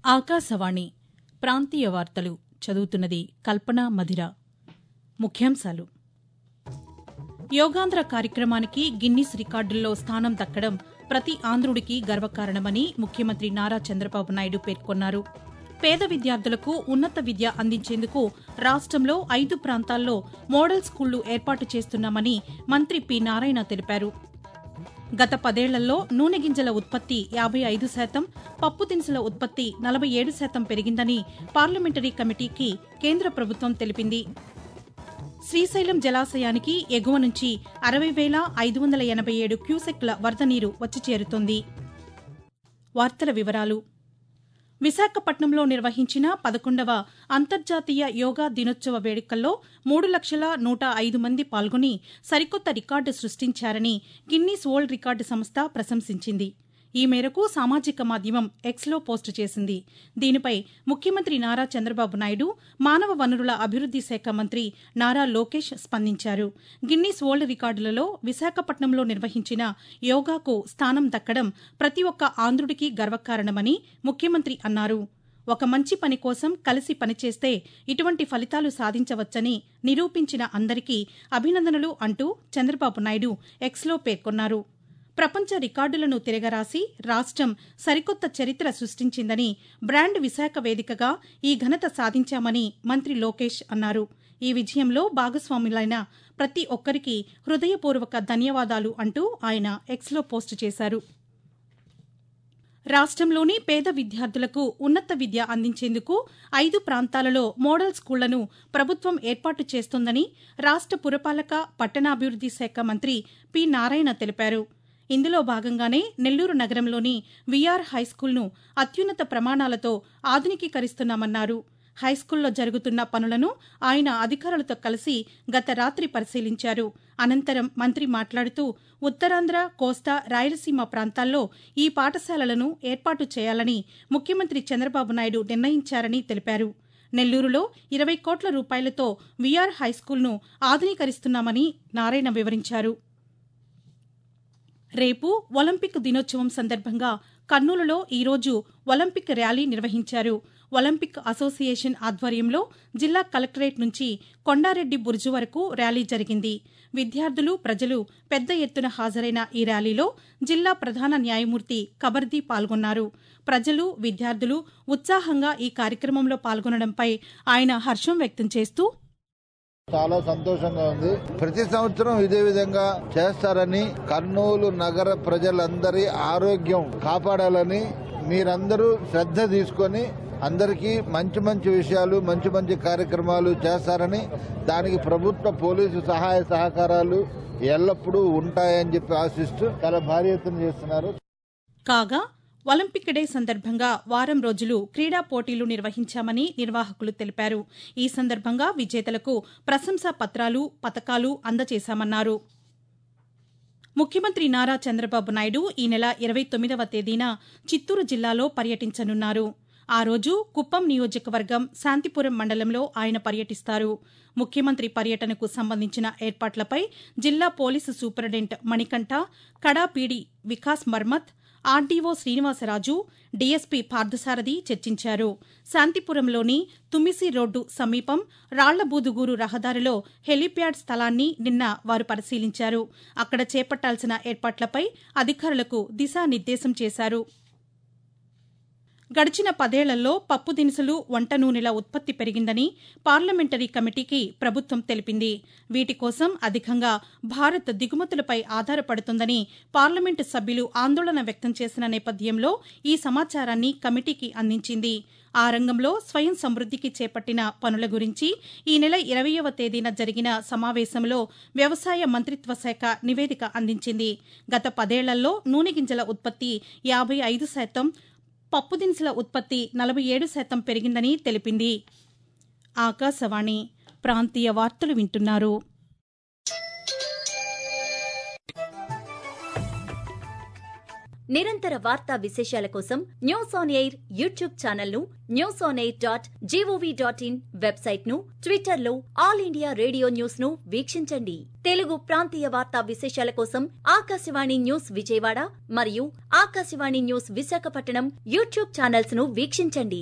ఆకాశవాణి ప్రాంతీయ వార్తలు చదువుతున్నది కల్పన మధిర ముఖ్యాంశాలు యోగాంధ్ర కార్యక్రమానికి గిన్నిస్ రికార్డుల్లో స్థానం దక్కడం ప్రతి ఆంధ్రుడికి గర్వకారణమని ముఖ్యమంత్రి నారా చంద్రబాబు నాయుడు పేర్కొన్నారు పేద విద్యార్థులకు ఉన్నత విద్య అందించేందుకు రాష్టంలో ఐదు ప్రాంతాల్లో మోడల్ స్కూళ్లు ఏర్పాటు చేస్తున్నామని మంత్రి పి నారాయణ తెలిపారు గత పదేళ్లలో నూనె గింజల ఉత్పత్తి యాబై ఐదు శాతం పప్పు దినుసుల ఉత్పత్తి నలభై ఏడు శాతం పెరిగిందని పార్లమెంటరీ కమిటీకి కేంద్ర ప్రభుత్వం తెలిపింది శ్రీశైలం జలాశయానికి ఎగువ నుంచి అరవై వేల ఐదు వందల ఎనభై ఏడు క్యూసెక్ల వరద నీరు వచ్చి చేరుతోంది వార్తల వివరాలు విశాఖపట్నంలో నిర్వహించిన పదకొండవ అంతర్జాతీయ యోగా దినోత్సవ వేడుకల్లో మూడు లక్షల నూట ఐదు మంది పాల్గొని సరికొత్త రికార్డు సృష్టించారని గిన్నీస్ వరల్డ్ రికార్డు సంస్థ ప్రశంసించింది ఈ మేరకు సామాజిక మాధ్యమం ఎక్స్లో పోస్టు చేసింది దీనిపై ముఖ్యమంత్రి నారా చంద్రబాబు నాయుడు మానవ వనరుల అభివృద్ది శాఖ మంత్రి నారా లోకేష్ స్పందించారు గిన్నీస్ వరల్డ్ రికార్డులలో విశాఖపట్నంలో నిర్వహించిన యోగాకు స్థానం దక్కడం ప్రతి ఒక్క ఆంధ్రుడికి గర్వకారణమని ముఖ్యమంత్రి అన్నారు ఒక మంచి పని కోసం కలిసి పనిచేస్తే ఇటువంటి ఫలితాలు సాధించవచ్చని నిరూపించిన అందరికీ అభినందనలు అంటూ చంద్రబాబు నాయుడు ఎక్స్లో పేర్కొన్నారు ప్రపంచ రికార్డులను తిరగరాసి రాష్టం సరికొత్త చరిత్ర సృష్టించిందని బ్రాండ్ విశాఖ వేదికగా ఈ ఘనత సాధించామని మంత్రి లోకేష్ అన్నారు ఈ విజయంలో భాగస్వాములైన ప్రతి ఒక్కరికి హృదయపూర్వక ధన్యవాదాలు అంటూ ఆయన ఎక్స్లో పోస్టు చేశారు రాష్టంలోని పేద విద్యార్థులకు ఉన్నత విద్య అందించేందుకు ఐదు ప్రాంతాలలో మోడల్ స్కూళ్లను ప్రభుత్వం ఏర్పాటు చేస్తోందని రాష్ట పురపాలక పట్టణాభివృద్ది శాఖ మంత్రి పి నారాయణ తెలిపారు ఇందులో భాగంగానే నెల్లూరు నగరంలోని వీఆర్ హైస్కూల్ను అత్యున్నత ప్రమాణాలతో ఆధునికీకరిస్తున్నామన్నారు హైస్కూల్లో జరుగుతున్న పనులను ఆయన అధికారులతో కలిసి గత రాత్రి పరిశీలించారు అనంతరం మంత్రి మాట్లాడుతూ ఉత్తరాంధ్ర కోస్తా రాయలసీమ ప్రాంతాల్లో ఈ పాఠశాలలను ఏర్పాటు చేయాలని ముఖ్యమంత్రి చంద్రబాబు నాయుడు నిర్ణయించారని తెలిపారు నెల్లూరులో ఇరవై కోట్ల రూపాయలతో వీఆర్ హైస్కూల్ను ఆధునీకరిస్తున్నామని నారాయణ వివరించారు రేపు ఒలింపిక్ దినోత్సవం సందర్భంగా కర్నూలులో ఈరోజు ఒలింపిక్ ర్యాలీ నిర్వహించారు ఒలింపిక్ అసోసియేషన్ ఆధ్వర్యంలో జిల్లా కలెక్టరేట్ నుంచి కొండారెడ్డి బుర్జు వరకు ర్యాలీ జరిగింది విద్యార్థులు ప్రజలు పెద్ద ఎత్తున హాజరైన ఈ ర్యాలీలో జిల్లా ప్రధాన న్యాయమూర్తి కబర్దీ పాల్గొన్నారు ప్రజలు విద్యార్థులు ఉత్సాహంగా ఈ కార్యక్రమంలో పాల్గొనడంపై ఆయన హర్షం వ్యక్తం చేస్తూ చాలా సంతోషంగా ఉంది ప్రతి సంవత్సరం ఇదే విధంగా చేస్తారని కర్నూలు నగర ప్రజలందరి ఆరోగ్యం కాపాడాలని మీరందరూ శ్రద్ధ తీసుకొని అందరికీ మంచి మంచి విషయాలు మంచి మంచి కార్యక్రమాలు చేస్తారని దానికి ప్రభుత్వ పోలీసు సహాయ సహకారాలు ఎల్లప్పుడూ ఉంటాయని చెప్పి ఆశిస్తూ చాలా భారీ ఎత్తున చేస్తున్నారు కాగా ఒలింపిక్ డే సందర్భంగా వారం రోజులు క్రీడా పోటీలు నిర్వహించామని నిర్వాహకులు తెలిపారు ఈ సందర్భంగా విజేతలకు ప్రశంసా పత్రాలు పతకాలు అందజేశామన్నారు ముఖ్యమంత్రి నారా చంద్రబాబు నాయుడు ఈ నెల ఇరవై తొమ్మిదవ తేదీన చిత్తూరు జిల్లాలో పర్యటించనున్నారు ఆ రోజు కుప్పం నియోజకవర్గం శాంతిపురం మండలంలో ఆయన పర్యటిస్తారు ముఖ్యమంత్రి పర్యటనకు సంబంధించిన ఏర్పాట్లపై జిల్లా పోలీసు సూపరింటెండెంట్ మణికంఠ కడాపీడి వికాస్ మర్మత్ ఆర్డీఓ శ్రీనివాసరాజు డీఎస్పీ పార్థసారథి చర్చించారు శాంతిపురంలోని తుమ్మిసి రోడ్డు సమీపం రాళ్లబూదుగూరు రహదారిలో హెలీప్యాడ్ స్థలాన్ని నిన్న వారు పరిశీలించారు అక్కడ చేపట్టాల్సిన ఏర్పాట్లపై అధికారులకు దిశానిర్దేశం చేశారు గడిచిన పదేళ్లలో పప్పు దినుసులు వంట నూనెల ఉత్పత్తి పెరిగిందని పార్లమెంటరీ కమిటీకి ప్రభుత్వం తెలిపింది వీటి కోసం అధికంగా భారత్ దిగుమతులపై ఆధారపడుతుందని పార్లమెంటు సభ్యులు ఆందోళన వ్యక్తం చేసిన నేపథ్యంలో ఈ సమాచారాన్ని కమిటీకి అందించింది ఆ రంగంలో స్వయం సమృద్దికి చేపట్టిన పనుల గురించి ఈ నెల ఇరవయవ తేదీన జరిగిన సమావేశంలో వ్యవసాయ మంత్రిత్వ శాఖ నివేదిక అందించింది గత పదేళ్లలో నూనె గింజల ఉత్పత్తి యాబై ఐదు శాతం పప్పు దినుసుల ఉత్పత్తి నలభై ఏడు శాతం పెరిగిందని తెలిపింది ఆకాశవాణి ప్రాంతీయ వార్తలు వింటున్నారు నిరంతర వార్తా విశేషాల కోసం news on air YouTube channel ను news on air dot G O V dot in website ను ట్విట్టర్ లో ఆల్ ఇండియా రేడియో న్యూస్ ను వీక్షించండి తెలుగు ప్రాంతీయ వార్తా విశేషాల కోసం ఆకాశవాణి న్యూస్ విజయవాడ మరియు Akashvani news Visakhapatnam YouTube channels ను వీక్షించండి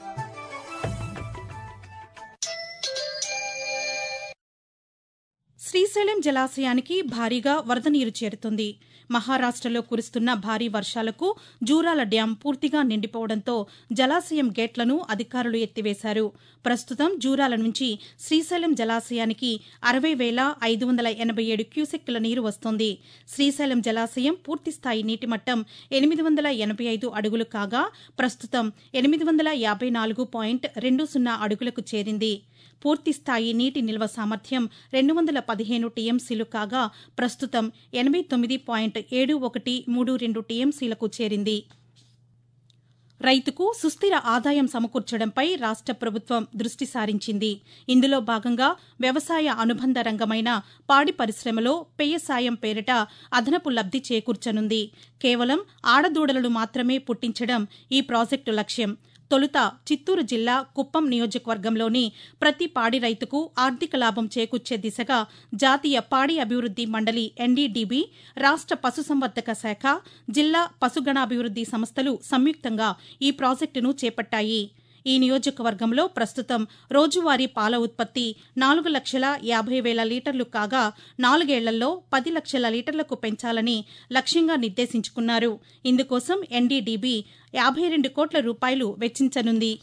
శ్రీశైలం జలాశయానికి భారీగా వరద నీరు చేరుతుంది మహారాష్టలో కురుస్తున్న భారీ వర్షాలకు జూరాల డ్యాం పూర్తిగా నిండిపోవడంతో జలాశయం గేట్లను అధికారులు ఎత్తివేశారు ప్రస్తుతం జూరాల నుంచి శ్రీశైలం జలాశయానికి అరవై వేల ఐదు వందల ఎనభై ఏడు క్యూసెక్కుల నీరు వస్తోంది శ్రీశైలం జలాశయం పూర్తిస్థాయి నీటి మట్టం ఎనిమిది వందల ఎనభై ఐదు అడుగులు కాగా ప్రస్తుతం ఎనిమిది వందల యాభై నాలుగు పాయింట్ రెండు సున్నా అడుగులకు చేరింది పూర్తిస్థాయి నీటి నిల్వ సామర్థ్యం రెండు వందల పదిహేను టీఎంసీలు కాగా ప్రస్తుతం ఎనభై తొమ్మిది పాయింట్ ఏడు ఒకటి మూడు రెండు టీఎంసీలకు చేరింది రైతుకు సుస్థిర ఆదాయం సమకూర్చడంపై రాష్ట ప్రభుత్వం దృష్టి సారించింది ఇందులో భాగంగా వ్యవసాయ అనుబంధ రంగమైన పాడి పరిశ్రమలో పెయ్య సాయం పేరిట అదనపు లబ్ది చేకూర్చనుంది కేవలం ఆడదూడలను మాత్రమే పుట్టించడం ఈ ప్రాజెక్టు లక్ష్యం తొలుత చిత్తూరు జిల్లా కుప్పం నియోజకవర్గంలోని ప్రతి పాడి రైతుకు ఆర్థిక లాభం చేకూర్చే దిశగా జాతీయ పాడి అభివృద్ది మండలి ఎన్డీడీబీ రాష్ట పశుసంవర్ధక శాఖ జిల్లా పశుగణాభివృద్ది సంస్థలు సంయుక్తంగా ఈ ప్రాజెక్టును చేపట్టాయి ఈ నియోజకవర్గంలో ప్రస్తుతం రోజువారీ పాల ఉత్పత్తి నాలుగు లక్షల యాభై వేల లీటర్లు కాగా నాలుగేళ్లలో పది లక్షల లీటర్లకు పెంచాలని లక్ష్యంగా నిర్దేశించుకున్నారు ఇందుకోసం ఎన్డీడీబీ యాభై రెండు కోట్ల రూపాయలు వెచ్చించనుంది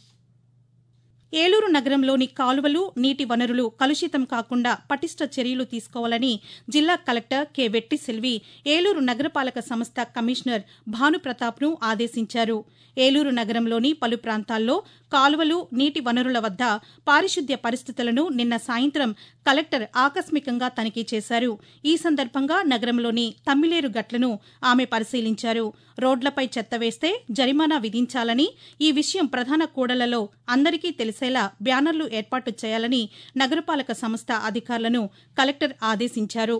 ఏలూరు నగరంలోని కాలువలు నీటి వనరులు కలుషితం కాకుండా పటిష్ట చర్యలు తీసుకోవాలని జిల్లా కలెక్టర్ కె వెట్టి సెల్వి ఏలూరు నగరపాలక సంస్థ కమిషనర్ భానుప్రతాప్ను ఆదేశించారు ఏలూరు నగరంలోని పలు ప్రాంతాల్లో కాలువలు నీటి వనరుల వద్ద పారిశుద్ధ్య పరిస్థితులను నిన్న సాయంత్రం కలెక్టర్ ఆకస్మికంగా తనిఖీ చేశారు ఈ సందర్భంగా నగరంలోని తమ్మిలేరు గట్లను ఆమె పరిశీలించారు రోడ్లపై చెత్త వేస్తే జరిమానా విధించాలని ఈ విషయం ప్రధాన కూడళ్లలో అందరికీ తెలిసేలా బ్యానర్లు ఏర్పాటు చేయాలని నగరపాలక సంస్థ అధికారులను కలెక్టర్ ఆదేశించారు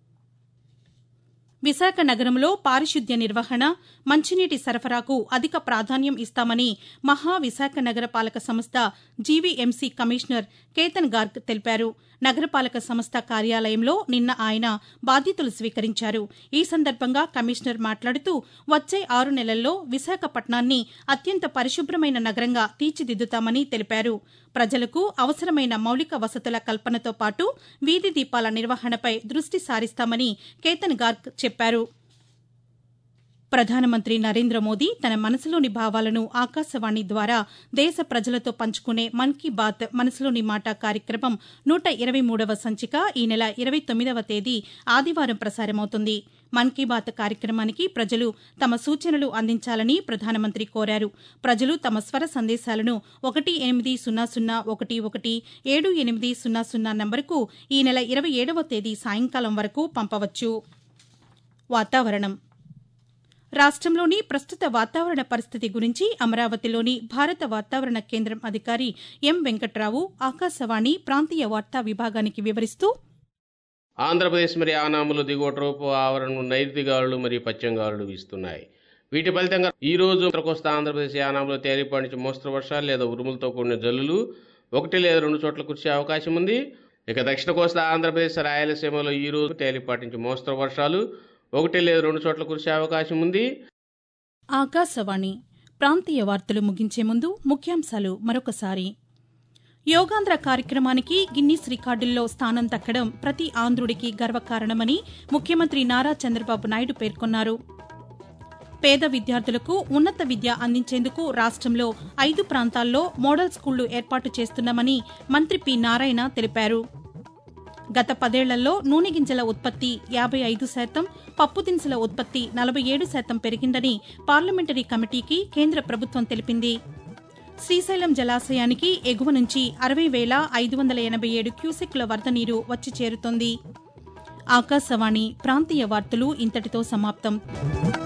విశాఖ నగరంలో పారిశుద్ధ్య నిర్వహణ మంచినీటి సరఫరాకు అధిక ప్రాధాన్యం ఇస్తామని మహా విశాఖ నగరపాలక సంస్థ జీవీఎంసీ కమిషనర్ కేతన్ గార్గ్ తెలిపారు నగరపాలక సంస్థ కార్యాలయంలో నిన్న ఆయన బాధ్యతలు స్వీకరించారు ఈ సందర్భంగా కమిషనర్ మాట్లాడుతూ వచ్చే ఆరు నెలల్లో విశాఖపట్నాన్ని అత్యంత పరిశుభ్రమైన నగరంగా తీర్చిదిద్దుతామని తెలిపారు ప్రజలకు అవసరమైన మౌలిక వసతుల కల్పనతో పాటు వీధి దీపాల నిర్వహణపై దృష్టి సారిస్తామని కేతన్ గార్గ్ చెప్పారు ప్రధానమంత్రి నరేంద్ర మోదీ తన మనసులోని భావాలను ఆకాశవాణి ద్వారా దేశ ప్రజలతో పంచుకునే మన్ కీ బాత్ మనసులోని మాట కార్యక్రమం నూట ఇరవై మూడవ సంచిక ఈ నెల ఇరవై తొమ్మిదవ తేదీ ఆదివారం ప్రసారమవుతుంది మన్ కీ బాత్ కార్యక్రమానికి ప్రజలు తమ సూచనలు అందించాలని ప్రధానమంత్రి కోరారు ప్రజలు తమ స్వర సందేశాలను ఒకటి ఎనిమిది సున్నా సున్నా ఒకటి ఒకటి ఏడు ఎనిమిది సున్నా సున్నా నంబరుకు ఈ నెల ఇరవై ఏడవ తేదీ సాయంకాలం వరకు పంపవచ్చు వాతావరణం రాష్ట్రంలోని ప్రస్తుత వాతావరణ పరిస్థితి గురించి అమరావతిలోని భారత వాతావరణ కేంద్రం అధికారి ఎం వెంకట్రావు ఆకాశవాణి ప్రాంతీయ వార్తా విభాగానికి వివరిస్తూ ఆంధ్రప్రదేశ్ మరి ఆనాములు దిగువ ట్రోపు ఆవరణం నైరుతి గాలులు మరియు పశ్చిమ గాలులు వీస్తున్నాయి వీటి ఫలితంగా ఈ రోజు ఉత్తర కోస్తా ఆంధ్రప్రదేశ్ యానాములో తేలిపాటి నుంచి మోస్తరు వర్షాలు లేదా ఉరుములతో కూడిన జల్లులు ఒకటి లేదా రెండు చోట్ల కురిసే అవకాశం ఉంది ఇక దక్షిణ కోస్తా ఆంధ్రప్రదేశ్ రాయలసీమలో ఈ రోజు తేలిపాటి నుంచి మోస్తరు వర్షాలు ఒకటి లేదా రెండు చోట్ల కురిసే అవకాశం ఉంది ఆకాశవాణి ప్రాంతీయ వార్తలు ముగించే ముందు ముఖ్యాంశాలు మరొకసారి యోగాంధ్ర కార్యక్రమానికి గిన్నీస్ రికార్డుల్లో స్థానం దక్కడం ప్రతి ఆంధ్రుడికి గర్వకారణమని ముఖ్యమంత్రి నారా చంద్రబాబు నాయుడు పేర్కొన్నారు పేద విద్యార్థులకు ఉన్నత విద్య అందించేందుకు రాష్ట్రంలో ఐదు ప్రాంతాల్లో మోడల్ స్కూళ్లు ఏర్పాటు చేస్తున్నామని మంత్రి పి నారాయణ తెలిపారు గత పదేళ్లలో నూనె గింజల ఉత్పత్తి యాభై ఐదు శాతం పప్పు దినుసుల ఉత్పత్తి నలభై ఏడు శాతం పెరిగిందని పార్లమెంటరీ కమిటీకి కేంద్ర ప్రభుత్వం తెలిపింది శ్రీశైలం జలాశయానికి ఎగువ నుంచి అరవై వేల ఐదు వందల ఎనభై ఏడు క్యూసెక్ల వరద నీరు వచ్చి చేరుతోంది ఆకాశవాణి ప్రాంతీయ వార్తలు ఇంతటితో సమాప్తం